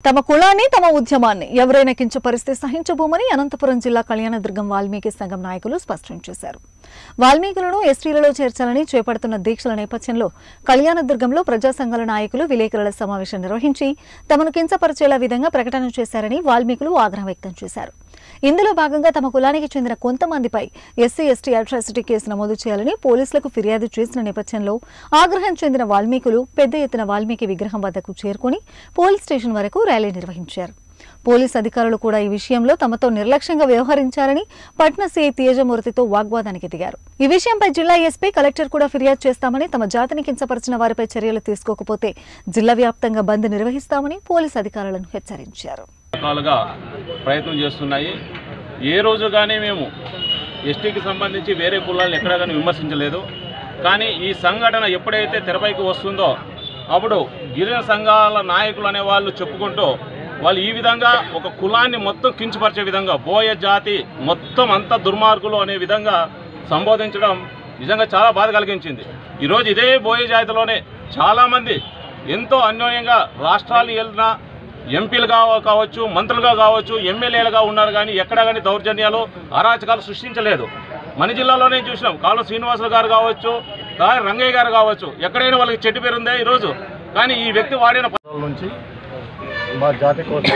తమ కులాన్ని తమ ఉద్యమాన్ని ఎవరైనా కించపరిస్తే సహించబోమని అనంతపురం జిల్లా కళ్యాణదుర్గం వాల్మీకి సంఘం నాయకులు స్పష్టం చేశారు వాల్మీకులను ఎస్టీలలో చేర్చాలని చేపడుతున్న దీక్షల నేపథ్యంలో కళ్యాణదుర్గంలో ప్రజా సంఘాల నాయకులు విలేకరుల సమావేశం నిర్వహించి తమను కించపరిచేలా విధంగా ప్రకటన చేశారని వాల్మీకులు ఆగ్రహం వ్యక్తం చేశారు ఇందులో భాగంగా తమ కులానికి చెందిన కొంతమందిపై ఎస్సీ ఎస్టీ అట్రాసిటీ కేసు నమోదు చేయాలని పోలీసులకు ఫిర్యాదు చేసిన నేపథ్యంలో ఆగ్రహం చెందిన వాల్మీకులు పెద్ద ఎత్తున వాల్మీకి విగ్రహం వద్దకు చేరుకుని పోలీస్ స్టేషన్ వరకు ర్యాలీ నిర్వహించారు పోలీస్ అధికారులు కూడా ఈ విషయంలో తమతో నిర్లక్ష్యంగా వ్యవహరించారని పట్న సీఐ తేజమూర్తితో వాగ్వాదానికి దిగారు ఈ విషయంపై జిల్లా ఎస్పీ కలెక్టర్ కూడా ఫిర్యాదు చేస్తామని తమ జాతిని కించపరిచిన వారిపై చర్యలు తీసుకోకపోతే జిల్లా వ్యాప్తంగా బంద్ నిర్వహిస్తామని పోలీస్ అధికారులను హెచ్చరించారు రకాలుగా ప్రయత్నం చేస్తున్నాయి ఏ రోజు కానీ మేము ఎస్టీకి సంబంధించి వేరే కులాలను ఎక్కడా కానీ విమర్శించలేదు కానీ ఈ సంఘటన ఎప్పుడైతే తెరపైకి వస్తుందో అప్పుడు గిరిజన సంఘాల నాయకులు అనే వాళ్ళు చెప్పుకుంటూ వాళ్ళు ఈ విధంగా ఒక కులాన్ని మొత్తం కించపరిచే విధంగా బోయ జాతి మొత్తం అంతా దుర్మార్గులు అనే విధంగా సంబోధించడం నిజంగా చాలా బాధ కలిగించింది ఈరోజు ఇదే బోయ జాతిలోనే చాలామంది ఎంతో అన్యోన్యంగా రాష్ట్రాలు వెళ్ళినా ఎంపీలుగా కావచ్చు మంత్రులుగా కావచ్చు ఎమ్మెల్యేలుగా ఉన్నారు కానీ ఎక్కడ కానీ దౌర్జన్యాలు అరాచకాలు సృష్టించలేదు మన జిల్లాలోనే చూసినాం కాలువ శ్రీనివాసులు గారు కావచ్చు దారి రంగయ్య గారు కావచ్చు ఎక్కడైనా వాళ్ళకి చెట్టు పేరు ఉందే ఈరోజు కానీ ఈ వ్యక్తి వాడిన ప- సంవత్సరాల నుంచి మా జాతి కోసం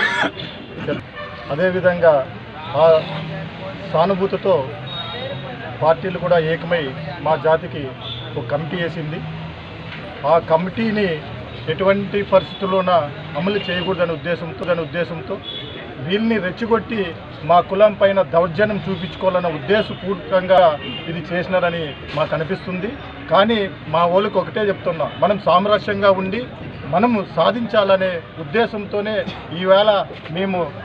అదేవిధంగా ఆ సానుభూతితో పార్టీలు కూడా ఏకమై మా జాతికి ఒక కమిటీ వేసింది ఆ కమిటీని ఎటువంటి పరిస్థితుల్లోన అమలు చేయకూడదనే ఉద్దేశంతో దాని ఉద్దేశంతో వీళ్ళని రెచ్చగొట్టి మా కులం పైన దౌర్జన్యం చూపించుకోవాలన్న ఉద్దేశపూర్వకంగా ఇది చేసినారని మాకు అనిపిస్తుంది కానీ మా వాళ్ళకి ఒకటే చెప్తున్నా మనం సామరస్యంగా ఉండి మనము సాధించాలనే ఉద్దేశంతోనే ఈవేళ మేము